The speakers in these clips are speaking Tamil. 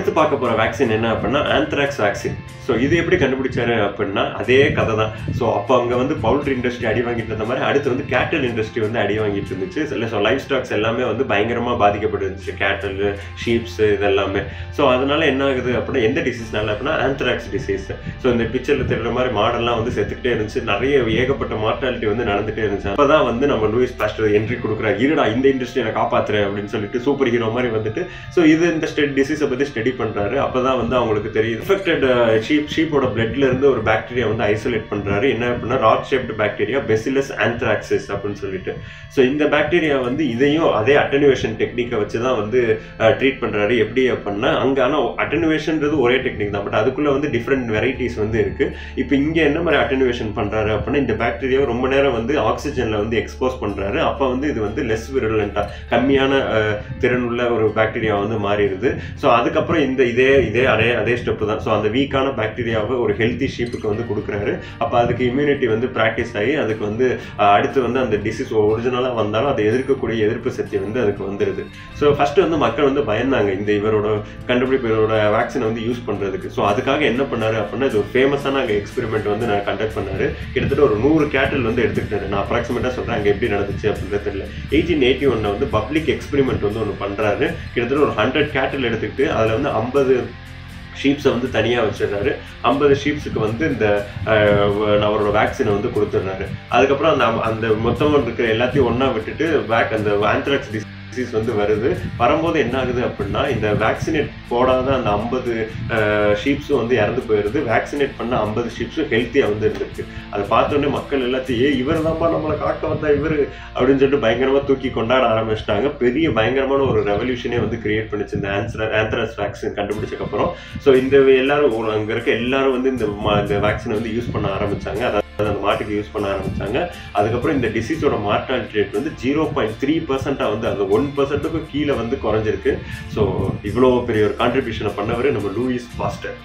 அடுத்து பார்க்க போற வேக்சின் என்ன அப்படின்னா ஆந்த்ராக்ஸ் வேக்சின் ஸோ இது எப்படி கண்டுபிடிச்சாரு அப்படின்னா அதே கதை தான் ஸோ அப்போ அங்கே வந்து பவுல்ட்ரி இண்டஸ்ட்ரி அடி வாங்கிட்டு இருந்த மாதிரி அடுத்து வந்து கேட்டல் இண்டஸ்ட்ரி வந்து அடி வாங்கிட்டு இருந்துச்சு இல்லை ஸோ லைஃப் ஸ்டாக்ஸ் எல்லாமே வந்து பயங்கரமாக பாதிக்கப்பட்டிருந்துச்சு கேட்டல் ஷீப்ஸ் இதெல்லாமே ஸோ அதனால என்ன ஆகுது அப்படின்னா எந்த டிசீஸ்னால அப்படின்னா ஆந்த்ராக்ஸ் டிசீஸ் ஸோ இந்த பிக்சரில் தெரியுற மாதிரி மாடெல்லாம் வந்து செத்துக்கிட்டே இருந்துச்சு நிறைய ஏகப்பட்ட மார்டாலிட்டி வந்து நடந்துட்டே இருந்துச்சு அப்பதான் வந்து நம்ம லூயிஸ் பாஸ்டர் என்ட்ரி கொடுக்குறாரு இருடா இந்த இண்டஸ்ட்ரி நான் காப்பாத்துறேன் அப்படின்னு சொல்லிட்டு சூப்பர் ஹீரோ மாதிரி வந்துட்டு ஸோ இது இந்த ஸ்டெட் டிசீஸை பற்றி ஸ்டடி பண்ணுறாரு அப்பதான் வந்து அவங்களுக்கு தெரியும் இன்ஃபெக்டட் ஷீப் ஷீப்போட பிளட்ல இருந்து ஒரு பாக்டீரியா வந்து ஐசோலேட் பண்ணுறாரு என்ன அப்படின்னா rod shaped bacteria bacillus anthracis அப்படின்னு சொல்லிட்டு ஸோ இந்த பாக்டீரியா வந்து இதையும் அதே அட்டனுவேஷன் டெக்னிக்கை வச்சு தான் வந்து ட்ரீட் பண்ணுறாரு எப்படி அப்படின்னா அங்கே ஆனால் அட்டனுவேஷன்றது ஒரே டெக்னிக் தான் பட் அதுக்குள்ளே வந்து டிஃப்ரெண்ட் வெரைட்டிஸ் வந்து இருக்குது இப்போ இங்கே என்ன மாதிரி அட்டனுவேஷன் பண்ணுறாரு அப்படின்னா இந்த பாக்டீரியாவை ரொம்ப நேரம் வந்து ஆக்சிஜனில் வந்து எக்ஸ்போஸ் பண்ணுறாரு அப்போ வந்து இது வந்து லெஸ் விரலண்ட்டாக கம்மியான அஹ், திறனுள்ள ஒரு பாக்டீரியா வந்து மாறிடுது ஸோ அதுக்கப்புறம் இந்த இதே இதே அதே அதே ஸ்டெப் தான் ஸோ அந்த வீக்கான பாக்டீரியாவை ஒரு ஹெல்த்தி ஷீப்புக்கு வந்து கொடுக்குறாரு அப்போ அதுக்கு இம்யூனிட்டி வந்து ப்ராக்டிஸ் ஆகி அதுக்கு வந்து அஹ், அடுத்து வந்து அந்த டிசீஸ் ஒரிஜினலாக வந்தாலும் அதை எதிர்க்கக்கூடிய எதிர்ப்பு சக்தி வந்து அதுக்கு வந்துடுது ஸோ ஃபர்ஸ்ட் வந்து மக்கள் வந்து பயந்தாங்க இந்த இவரோட கண்டுபிடிப்பு இவரோட வேக்சினை வந்து யூஸ் பண்ணுறதுக்கு ஸோ அதுக்காக என்ன பண்ணாரு அப்படின்னா இது ஒரு ஃபேமஸான அங்கே எக்ஸ்பெரிமெண்ட் வந்து நான் கண்டக்ட் பண்ணாரு கிட்டத்தட்ட ஒரு நூறு கேட்டில் வந்து எடுத்துக்கிட்டாரு நான் அப்ராக்சிமேட்டாக சொல்கிறேன் அங்கே எப்படி நடந்துச்சு அப்படின்றது தெரியல எயிட்டீன் எயிட்டி ஒன்ல வந்து பப்ளிக் எக்ஸ்பெரிமெண்ட் வந்து ஒன்று பண்ணுறாரு கிட்டத்தட்ட ஒரு ஹண்ட்ரட் கேட்டில் எடுத்துக்கிட்டு அதில் வந்து ஐம்பது ஷீப்ஸை வந்து தனியாக வச்சிடுறாரு ஐம்பது ஷீப்ஸுக்கு வந்து இந்த அஹ், அவரோட வேக்சினை வந்து கொடுத்துட்றாரு அதுக்கப்புறம் அந்த அந்த மொத்தமாக இருக்கிற எல்லாத்தையும் ஒன்றா விட்டுட்டு வேக் அந்த ஆந்த்ராக்ஸ் டிசீஸ் வந்து வருது வரும்போது என்ன ஆகுது அப்படின்னா இந்த வேக்சினேட் போடாத அந்த ஐம்பது ஷீப்ஸும் வந்து இறந்து போயிடுது வேக்சினேட் பண்ண ஐம்பது ஷீப்ஸும் ஹெல்த்தியாக வந்து இருந்திருக்கு அதை பார்த்தோன்னே மக்கள் எல்லாத்தையும் ஏ இவர் தான்ப்பா நம்மளை காக்க வந்தா இவர் அப்படின்னு சொல்லிட்டு பயங்கரமாக தூக்கி கொண்டாட ஆரம்பிச்சிட்டாங்க பெரிய பயங்கரமான ஒரு ரெவல்யூஷனே வந்து கிரியேட் பண்ணுச்சு இந்த ஆன்சர் ஆந்த்ராஸ் வேக்சின் கண்டுபிடிச்சக்கப்புறம் ஸோ இந்த எல்லாரும் ஒரு அங்கே இருக்க எல்லாரும் வந்து இந்த ம- இந்த வேக்சினை வந்து யூஸ் பண்ண ஆரம்பிச்சாங்க அதாவது அந்த மாட்டுக்கு யூஸ் பண்ண ஆரம்பிச்சாங்க அதுக்கப்புறம் இந்த டிசீஸோட மார்டாலிட்டி ரேட் வந்து ஜீரோ பாயிண்ட் த்ரீ பர்சன்ட்டாக வந்து அந்த ஒன் பர்சன்ட்டுக்கும் கீழே வந்து குறைஞ்சிருக்கு ஸோ இவ்வளோ பெரிய ஒரு கான்ட்ரிபியூஷனை பண்ணவர் நம்ம லூயிஸ் பாஸ்டர்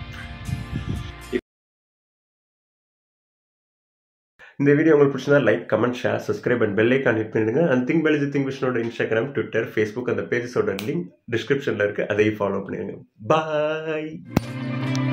இந்த வீடியோ உங்களுக்கு பிடிச்சதா like comment share subscribe and bell icon hit பண்ணிடுங்க அண்ட் திங்க் பெல் திங்க் விஷனோட இன்ஸ்டாகிராம் ட்விட்டர் ஃபேஸ்புக் அந்த பேஜஸோட லிங்க் டிஸ்கிரிப்ஷனில் இருக்கு அதையும் ஃபாலோ பண்ணிடுங்க பாய்